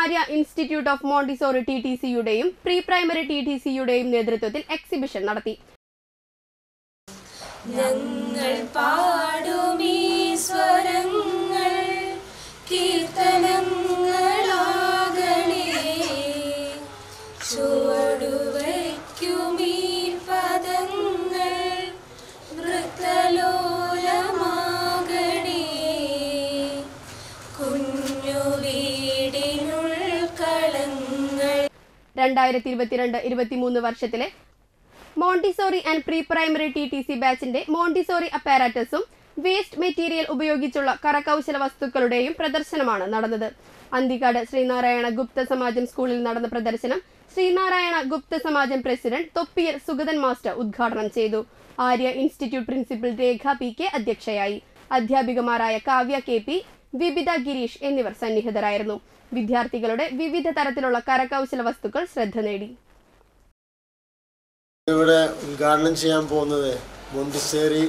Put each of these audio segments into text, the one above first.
Arya institute of montessori T T സിയുടെയും pre primary T T സിയുടെയും നേതൃത്വത്തിൽ എക്സിബിഷൻ നടത്തി ഞങ്ങൾ പാടുമീ സ്വരങ്ങൾ കീർത്തനങ്ങളാകണേ ചുവടുവയ്ക്കുമീ പദങ്ങൾ നൃത്തലോലമാകണേ കുഞ്ഞു വീടിനുൾക്കളങ്ങൾ രണ്ടായിരത്തി ഇരുപത്തിരണ്ട് ഇരുപത്തിമൂന്ന് വർഷത്തിലെ montessori and pre primary T T C ബാച്ചിന്റെ മോണ്ടിസോറി അപ്പാരാറ്റസും വേസ്റ്റ് മെറ്റീരിയൽ ഉപയോഗിച്ചുള്ള കരകൗശല വസ്തുക്കളുടെയും പ്രദർശനമാണ് നടന്നത് അന്തിക്കാട് ശ്രീനാരായണ ഗുപ്ത സമാജം സ്കൂളിൽ നടന്ന പ്രദർശനം ശ്രീനാരായണ ഗുപ്ത സമാജം പ്രസിഡന്റ് തൊപ്പിയർ സുഗതൻ മാസ്റ്റർ ഉദ്ഘാടനം ചെയ്തു Arya institute principal Rekha P K അധ്യക്ഷയായി അധ്യാപികമാരായ കാവ്യ കെ പി വിബിത ഗിരീഷ് എന്നിവർ സന്നിഹിതരായിരുന്നു വിദ്യാർത്ഥികളുടെ വിവിധ തരത്തിലുള്ള കരകൗശല വസ്തുക്കൾ ശ്രദ്ധ നേടി ഇവിടെ ഉദ്ഘാടനം ചെയ്യാൻ പോകുന്നത് മോണ്ടിസേറി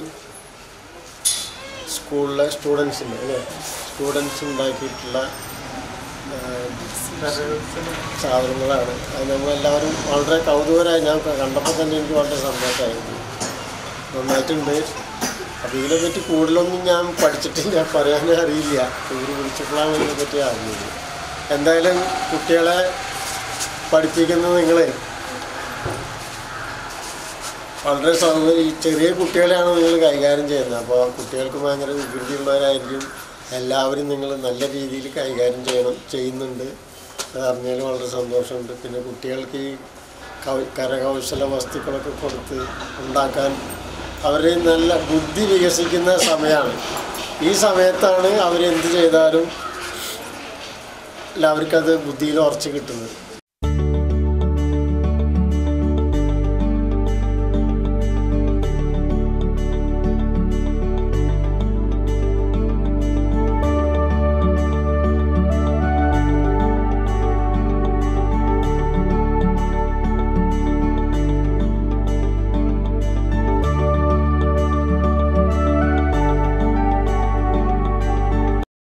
സ്കൂളിലെ സ്റ്റുഡൻസിന് അല്ലേ സ്റ്റുഡൻസ് ഉണ്ടാക്കിയിട്ടുള്ള ആ, സാധനങ്ങളാണ് അത് നമ്മളെല്ലാവരും വളരെ കൗതുകരായി ഞാൻ കണ്ടപ്പോൾ തന്നെ എനിക്ക് വളരെ സന്തോഷമായിരുന്നു നന്നായിട്ടുണ്ട് അപ്പോൾ ഇതിനെപ്പറ്റി കൂടുതലൊന്നും ഞാൻ പഠിച്ചിട്ടില്ല പറയാനേ അറിയില്ല ഇവർ വിളിച്ചപ്പോഴാണ് ഇതിനെപ്പറ്റി അറിഞ്ഞത് എന്തായാലും കുട്ടികളെ പഠിപ്പിക്കുന്നത് നിങ്ങളെ വളരെ സൗകര്യ ഈ ചെറിയ കുട്ടികളെയാണ് നിങ്ങൾ കൈകാര്യം ചെയ്യുന്നത് അപ്പോൾ കുട്ടികൾക്ക് ഭയങ്കര വികൃതിയുള്ളവരായിരിക്കും എല്ലാവരും നിങ്ങൾ നല്ല രീതിയിൽ കൈകാര്യം ചെയ്യണം ചെയ്യുന്നുണ്ട് അത് അറിഞ്ഞാൽ വളരെ സന്തോഷമുണ്ട് പിന്നെ കുട്ടികൾക്ക് ഈ കൗ- കരകൗശല വസ്തുക്കളൊക്കെ കൊടുത്ത് ഉണ്ടാക്കാൻ അവർ നല്ല ബുദ്ധി വികസിക്കുന്ന സമയമാണ് ഈ സമയത്താണ് അവരെന്ത് ചെയ്താലും അല്ല അവർക്കത് ബുദ്ധിയിൽ ഉറച്ച് കിട്ടുന്നത്